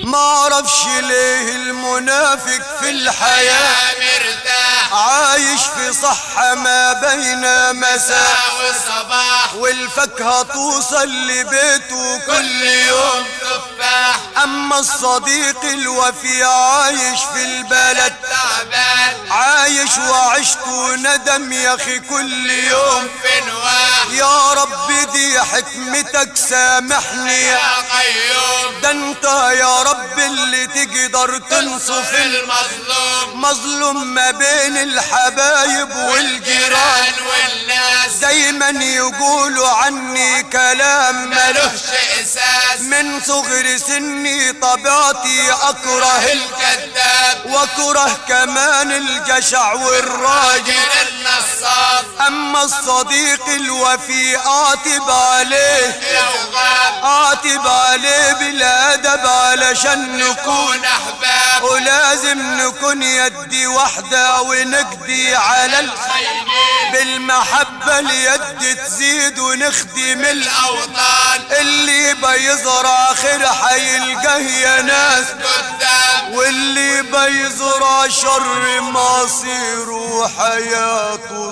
ما اعرفش ليه المنافق في الحياة مرتاح عايش في صحة ما بين مساء وصباح والفاكهة توصل لبيته كل يوم تفاح اما الصديق الوفي عايش في البلد تعبان عايش وعشت ندم يا اخي كل يوم في نواح يا رب دي حكمتك سامحني يا قيوم ده انت يا رب اللي تقدر تنصف المظلوم مظلوم ما بين الحبايب والجيران الجيران والناس دايما يقولوا عني كلام ملوش ملوش اساس من صغر سني طبيعتي اكره ال- الكذاب واكره كمان الجشع والراجل راجل النصاب اما الصديق الوفي اعتب عليه لو غاب اعتب عليه بالادب علشان نكون كون احباب ولازم نكون يدي واحدة ونقضي على ال... خاينين بالمحبة اليد تزيد ونخدم ال... الاوطان اللي بيزرع خير حيلقاه يا ناس قدام واللي بيزرع شر مصيره حياته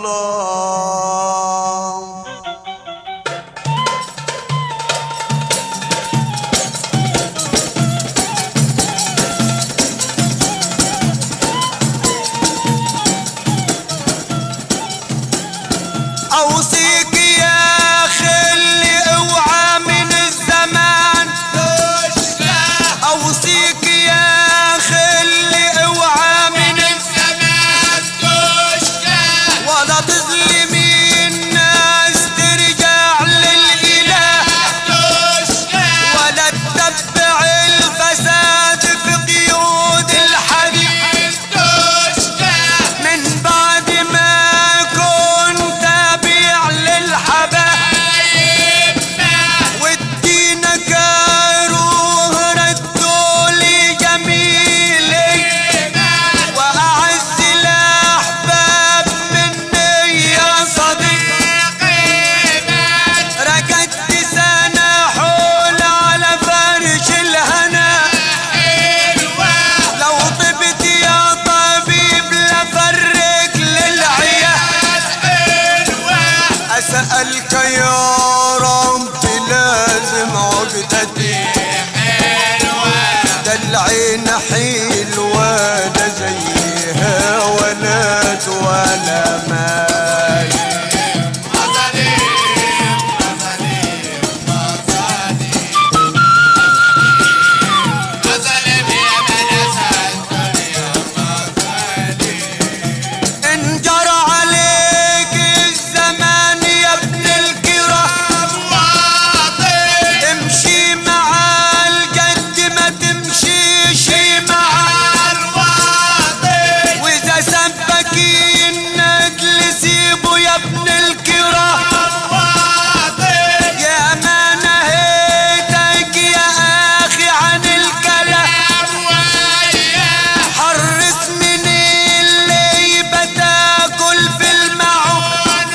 ظلام اوصيك يا خلي اوعى من الزمان تشتاق اوصيك يا خلي اوعى من الزمان تشتاق ولا تظلمي الناس ترجع للاله تشتاق ولا تتبع الفساد في قيود الحديد تشتاق من بعد ما كنت تابع للحبايب ودينك روح ردوا لي جميلي واعز الاحباب مني يا صديقي ركدت سنة حول على فرش الهنا لو طبت يا طبيب لفرق للعيال أسألك يا رب لازم عقدتي ده العين حلوة لا زيها ولا ولا ماي انجر عليك الزمان يا ابن الكرام امشي مع الجد ما تمشيش مع واذا سبك النجل سيبه يا ابن الكرام يا ما نهيتك يا اخي عن الكلام حرص من اللي بتاكل في المعون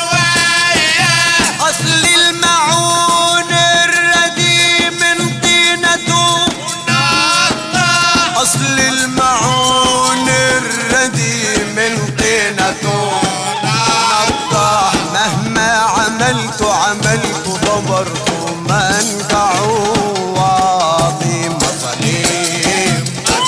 اصل المعون الردي من طينته اصل المعون الردي من طينته نطاح مهما عملت عملت ضبرت منقع واضي مصاليب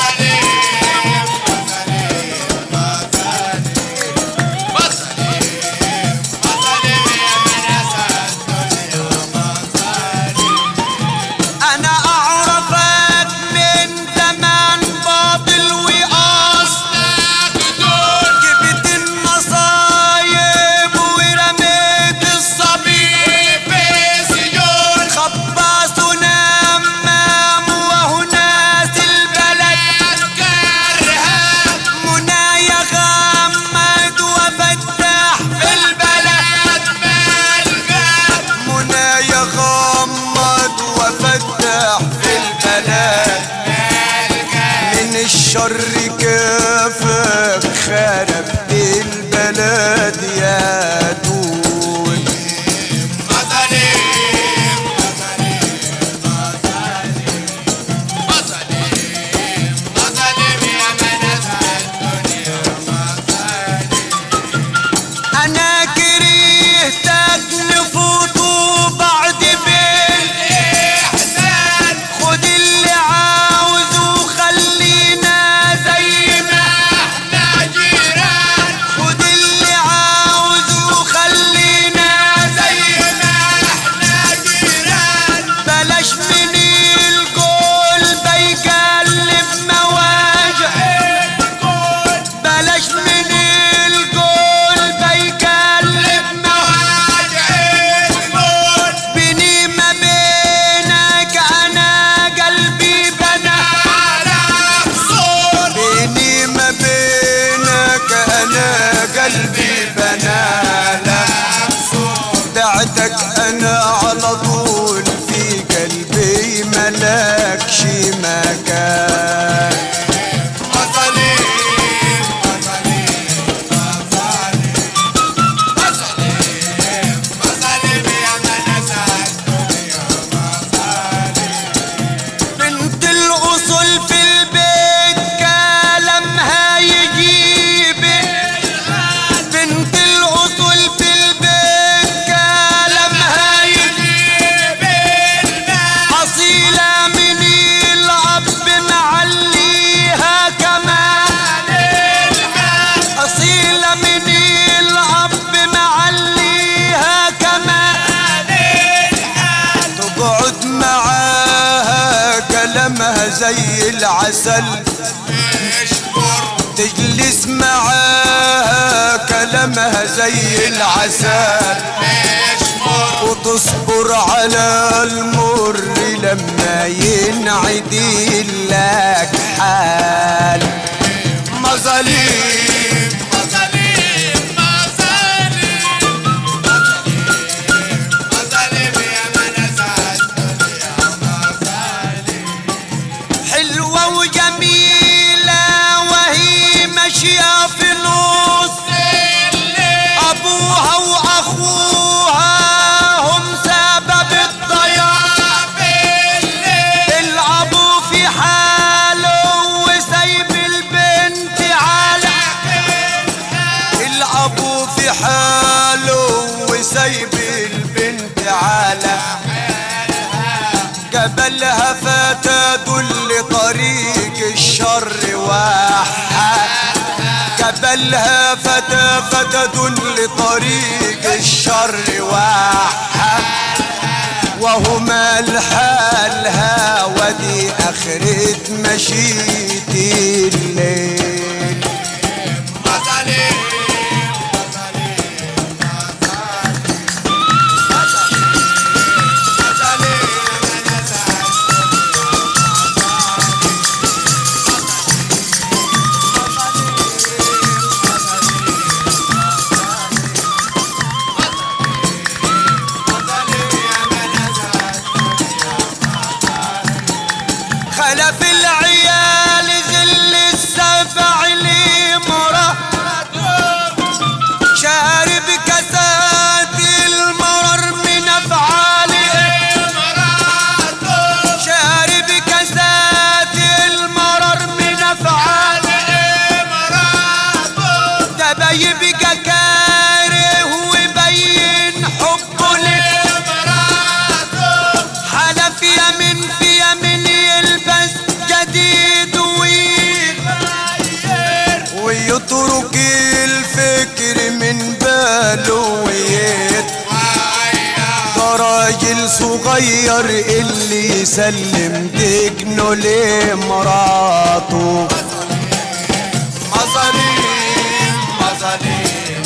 انا اعرفك من زمان باطل وقاص جبت النصايب ورميت الصبيب خباص ونمام وهو ناس البلد منايا غمد وفتح في البلد منايا غمد وفتح في البلد من الشر كيفك خربت البلد يا دول بعتك انا على طول في قلبي ملكش مكان مظالم مظالم مظالم مظالم مظالم يا منازع الدنيا بنت الاصول في البيت كلامها يجيبك بنت الاصول في البيت كلامها يجيبك اصيله من الاب معليها كمان اصيله من الاب معليها كمان تقعد معاها كلامها زي العسل تجلس معاها كلامها زي العسل وتصبر على المر لما ينعدل لك حال مظالم مظالم مظالم مظالم يا منازع الدنيا مظالم حلوة وجميلة وهي ماشية في نص أبوها وأخوها هم سبب الضياع الأبو في حاله وسايب البنت على الأبو في حاله وسايب البنت على قبلها فتدل طريق الشر واحد قبلها فتى فتدل طريق الشر واحد وهما لحالها ودي اخرة مشيت الليل مظالم خلف العيال ذل السبع لمرة شارب كاسات المرر من افعاله شارب كاسات المرر من افعاله ده بيبقى كاره ويبين حبه لك حلف يمين في يمين يلبس جديد ويغير ويترك الفكر من باله ويت ده راجل صغير اللي يسلم دجنه لمراته مظالم مظالم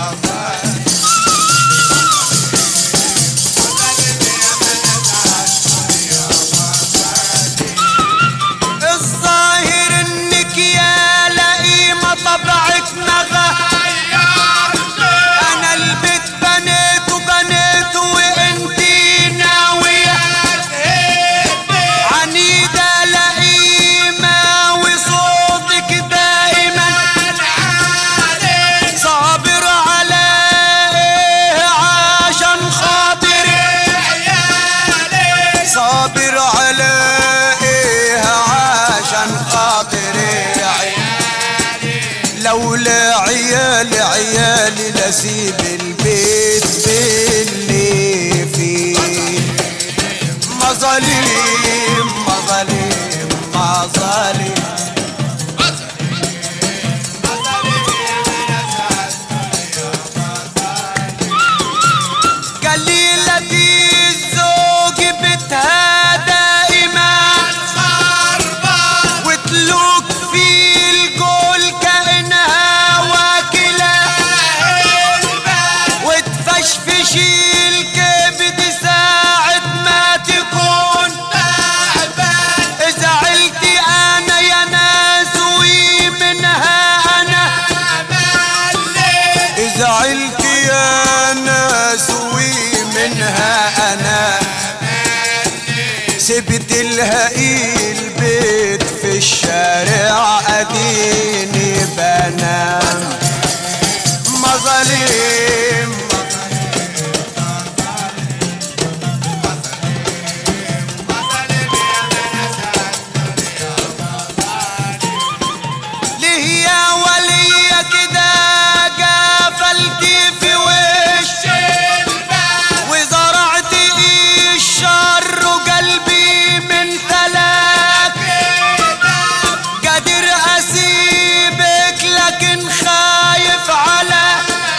الظاهر انك يا لئيمة طبعك مغى انا البيت بنيته بنيته وانتي ناوية عنيدة لئيمة وصوتك دائما صابر على ايه عشان خاطري صابر على ايه عشان خاطري لولا عيالي عيالي لسيب البيت باللي فيه مظالم مظالم مظالم قليلة الزوج بتها دائما وتلوك في الجول كأنها واكلة تلهقي البيت في الشارع اديني بنام مظالم ليه يا ولية كده قفلتي في وشي وزرعتي الشر وقلبي من ثلاث قادر اسيبك لكن خايف على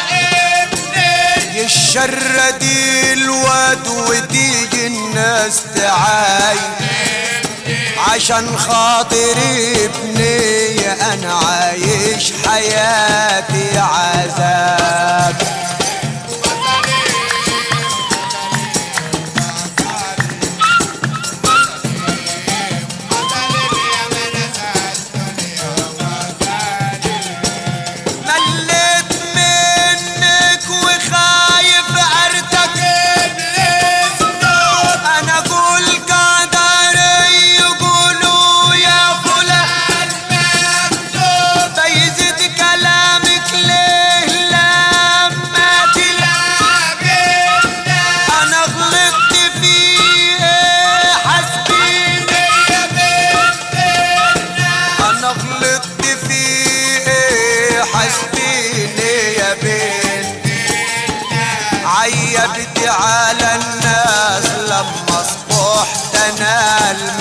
الشر دي الواد وتيجي الناس تعاي عشان خاطري ابني انا عايش حياتي عذاب مليت منك وخايف ارتكب انا اقول قدري يقولوا يا فلان فيزيد كلامك ليه لما تلاقي انا غلطت فيه حسبيني انا غلطت فيه حسبيني يا بنتي عيبت على الناس لما صبحت انا